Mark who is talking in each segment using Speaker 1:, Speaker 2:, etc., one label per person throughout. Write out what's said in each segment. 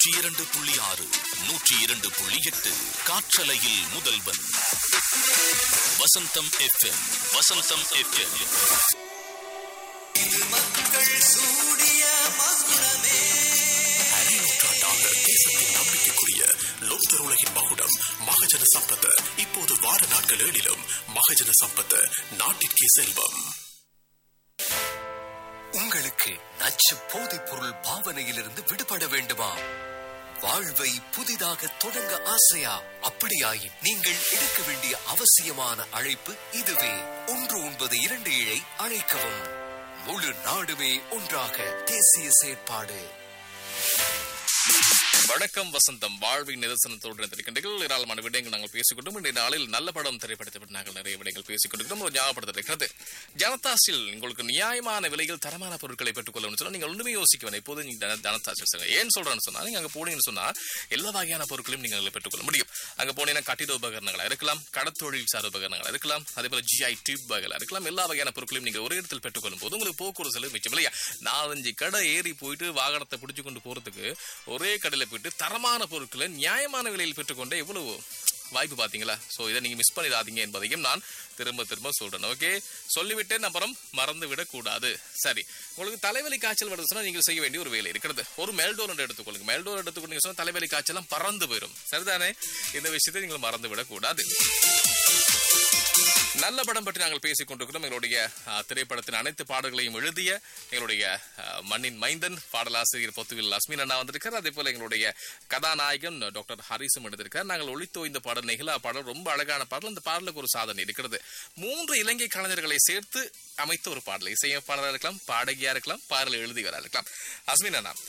Speaker 1: நூற்றி இரண்டு புள்ளி ஆறு நூற்றி இரண்டு புள்ளி எட்டு காற்றலையில் முதல்வன் வசந்தம் எஃப்எம் வசந்தம் எஃப்எம்
Speaker 2: நூற்றாண்டாக தேசத்தின் நம்பிக்கைக்குரிய லோக்தர் உலகின் மகுடம் மகஜன சம்பத்த இப்போது வார நாட்கள் ஏழிலும் மகஜன சம்பத்த நாட்டிற்கே செல்வம்
Speaker 3: உங்களுக்கு நச்சு போதைப் பொருள் பாவனையிலிருந்து விடுபட வேண்டுமா வாழ்வை புதிதாக தொடங்க ஆசையா அப்படியாயின் நீங்கள் எடுக்க வேண்டிய அவசியமான அழைப்பு இதுவே ஒன்று ஒன்பது இரண்டு ஏழை அழைக்கவும் முழு நாடுமே ஒன்றாக தேசிய செயற்பாடு
Speaker 4: வணக்கம் வசந்தம் வாழ்வின் நிதர்சனத்தோடு இருக்கின்றீர்கள் ஏராளமான விடயங்கள் நாங்கள் பேசிக்கொண்டோம் இன்றைய நாளில் நல்ல படம் திரைப்படத்தை பற்றி நாங்கள் நிறைய விடயங்கள் பேசிக்கொண்டிருக்கிறோம் ஒரு ஞாபகப்படுத்திருக்கிறது ஜனதாஸில் உங்களுக்கு நியாயமான விலையில் தரமான பொருட்களை பெற்றுக்கொள்ளணும்னு சொன்னா நீங்க ஒன்றுமே யோசிக்க வேண்டாம் இப்போது நீங்க ஜன- ஜனதாஸில் சொல்லுங்க ஏன் சொல்றேன்னு சொன்னா நீங்க அங்க போனீங்கன்னு சொன்னா எல்லா வகையான பொருட்களையும் நீங்கள் அதில் பெற்றுக்கொள்ள முடியும் அங்க போனீங்கன்னா கட்டிட உபகரணங்களா இருக்கலாம் கடத்தொழில் சார் உபகரணங்களா இருக்கலாம் அதே போல ஜிஐ டியூப் வகைகளா இருக்கலாம் எல்லா வகையான பொருட்களையும் நீங்கள் ஒரே இடத்தில் பெற்றுக்கொள்ளும் போது உங்களுக்கு போக்குவரத்து செலவு மிச்சம் இல்லையா நாலஞ்சு கடை ஏறி போயிட்டு வாகனத்தை பிடிச்சு கொண்டு போறதுக்கு ஒரே கடையில் போயிட்டு தரமான பொருட்களை நியாயமான விலையில் பெற்றுக்கொண்டே எவ்வளவு வாய்ப்பு பாத்தீங்களா சோ இதை நீங்க மிஸ் பண்ணிடாதீங்க என்பதையும் நான் திரும்ப திரும்ப சொல்றேன் ஓகே சொல்லிவிட்டேன் அப்புறம் மறந்து விடக் கூடாது சரி உங்களுக்கு தலைவலி காய்ச்சல் வருது சொன்னா நீங்க செய்ய வேண்டிய ஒரு வேலை இருக்கிறது ஒரு மெல்டோன் எடுத்துக்கொள்ளுங்க மெல்டோன் எடுத்துக்கொண்டீங்க சொன்னா தலைவலி காய்ச்சலாம் பறந்து போயிடும் சரிதானே இந்த விஷயத்தை நீங்கள் மறந்து விடக் கூடாது நல்ல படம் பற்றி நாங்கள் பேசிக் கொண்டிருக்கிறோம் எங்களுடைய அஹ், திரைப்படத்தின் அனைத்து பாடல்களையும் எழுதிய எங்களுடைய அஹ், மண்ணின் மைந்தன் பாடலாசிரியர் பொத்துவில் லட்சுமி அண்ணா வந்திருக்கார் அதே போல எங்களுடைய கதாநாயகன் டாக்டர் ஹரிசும் எடுத்திருக்கார் நாங்கள் ஒளித்தோ இந்த பாடல் நெகிலா பாடல் ரொம்ப அழகான பாடல் அந்த பாடலுக்கு ஒரு சாதனை இருக்கிறது மூன்று இலங்கை கலைஞர்களை சேர்த்து அமைத்த ஒரு பாடல் இசையமைப்பாளராக இருக்கலாம் பாடகியா இருக்கலாம் பாடல் எழுதியவராக இருக்கலாம் அஸ்மின் அண்ணா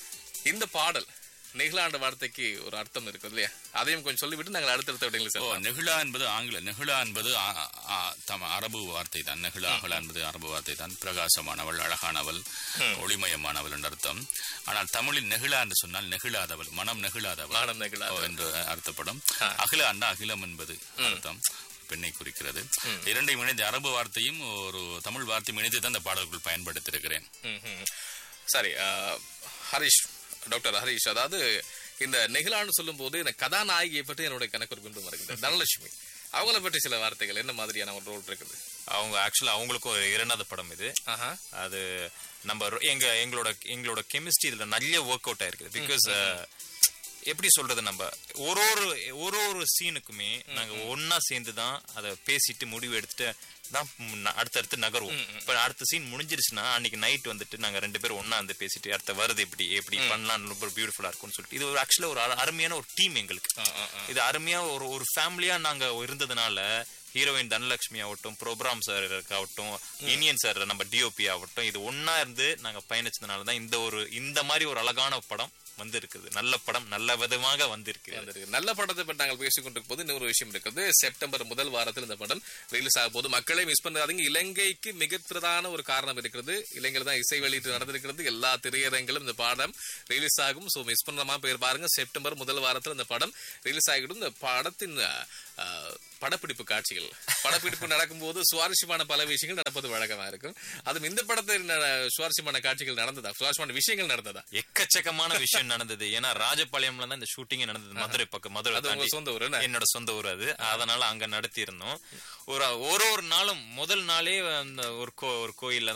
Speaker 4: இந்த பாடல் நெகிலாண்ட வார்த்தைக்கு ஒரு அர்த்தம் இருக்குது இல்லையா அதையும் கொஞ்சம் சொல்லிவிட்டு நாங்கள் அடுத்தடுத்த விடங்களை
Speaker 5: ஓ
Speaker 4: செல்லலாம்
Speaker 5: நெகிழா என்பது ஆங்கில நெகிழா என்பது ஆ- ஆ- தம அரபு வார்த்தை தான் நெகிழா அகலா என்பது அரபு வார்த்தை தான் பிரகாசமானவள் அழகானவள் ஒளிமயமானவள் என்ற அர்த்தம் ஆனால் தமிழில் நெகிழா என்று சொன்னால் நெகிழாதவள் மனம் நெகிழாதவள்
Speaker 4: மனம் நெகிழாதவள்.
Speaker 5: ஓ, என்று அர்த்தப்படும் அகிலாண்டா அகிலம் என்பது அர்த்தம் பெண்ணை குறிக்கிறது இரண்டையும் இணைந்த அரபு வார்த்தையும் ஒரு தமிழ் வார்த்தையும் இணைத்து தான் இந்த பாடல்கள் பயன்படுத்தியிருக்கிறேன்
Speaker 4: ம்ஹும். சரி அஹ், ஹரிஷ் டாக்டர் ஹரிஷ் அதாவது இந்த நெகிலான்னு சொல்லும் போது இந்த கதாநாயகியை பற்றி என்னுடைய கணக்கு ஒரு குண்டு வருகிறது தனலட்சுமி அவங்கள பற்றி சில வார்த்தைகள் என்ன மாதிரியான ஒரு ரோல் இருக்குது
Speaker 6: அவங்க ஆக்சுவலா அவங்களுக்கும் ஒரு இரண்டாவது படம் இது
Speaker 4: ஆஹா
Speaker 6: அது நம்ம ரொ- எங்க எங்களோட எங்களோட கெமிஸ்ட்ரி இதுல நிறைய ஒர்க் அவுட் ஆயிருக்கு பிகாஸ் எப்படி சொல்றது நம்ம ஒரு ஒரு ஒரு ஒரு சீனுக்குமே நாங்க ஒன்னா சேர்ந்து தான் அதை பேசிட்டு முடிவு எடுத்துட்டு தான் ம், அடுத்தடுத்து நகருவோம் இப்ப அடுத்த சீன் முடிஞ்சிருச்சுன்னா அன்னைக்கு நைட் வந்துட்டு நாங்க ரெண்டு பேரும் ஒண்ணா வந்து பேசிட்டு அடுத்த வருது எப்படி எப்படி பண்ணலாம் ரொம்ப பியூட்டிஃபுல்லா இருக்கும்னு சொல்லிட்டு இது ஒரு ஆக்சுவலா ஒரு அரு- அருமையான ஒரு டீம் எங்களுக்கு இது அருமையா ஒரு ஒரு ஃபேமிலியா நாங்க இருந்ததுனால ஹீரோயின் தனலட்சுமி ஆகட்டும் ப்ரோக்ராம் சார் ஆகட்டும் இனியன் சார் நம்ம டிஓபி ஆகட்டும் இது ஒண்ணா இருந்து நாங்க பயணிச்சதுனால தான் இந்த ஒரு இந்த மாதிரி ஒரு அழகான படம் வந்திருக்குது நல்ல படம் நல்ல விதமாக வந்திருக்கு
Speaker 4: வந்திருக்கு. நல்ல படத்தை பற்றி நாங்கள் பேசிக் கொண்டிருக்கும் போது இன்னொரு விஷயம் இருக்குது செப்டம்பர் முதல் வாரத்தில் இந்த படம் ரிலீஸ் ஆக போது மக்களை மிஸ் பண்ணாதீங்க இலங்கைக்கு மிக பிரதான ஒரு காரணம் இருக்கிறது இலங்கையில் தான் இசை வெளியீட்டு நடந்திருக்கிறது எல்லா திரையரங்கிலும் இந்த படம் ரிலீஸ் ஆகும் ஸோ மிஸ் பண்ணாம பேர் பாருங்க செப்டம்பர் முதல் வாரத்தில் இந்த படம் ரிலீஸ் ஆகிடும் இந்த படத்தின் அஹ், படப்பிடிப்பு காட்சிகள் படப்பிடிப்பு நடக்கும்போது சுவாரஸ்யமான பல விஷயங்கள் நடப்பது வழக்கமா இருக்கும் அதுவும் இந்த படத்தில் ந- சுவாரஸ்யமான காட்சிகள் நடந்ததா சுவாரஸ்யமான விஷயங்கள் நடந்ததா
Speaker 6: எக்கச்சக்கமான விஷயம் நடந்தது ஏன்னா ராஜபாளையம்ல தான் இந்த ஷூட்டிங் நடந்தது மதுரை பக்கம் மதுரை
Speaker 4: அது உங்க
Speaker 6: தாண்டி.
Speaker 4: சொந்த ஊர் என்ன?
Speaker 6: என்னோட சொந்த ஊர் அது அதனால அங்க நடத்தி இருந்தோம் ஒரு ஒரு ஒரு நாளும் முதல் நாளே அந்த ஒரு கோ ஒரு கோயில்ல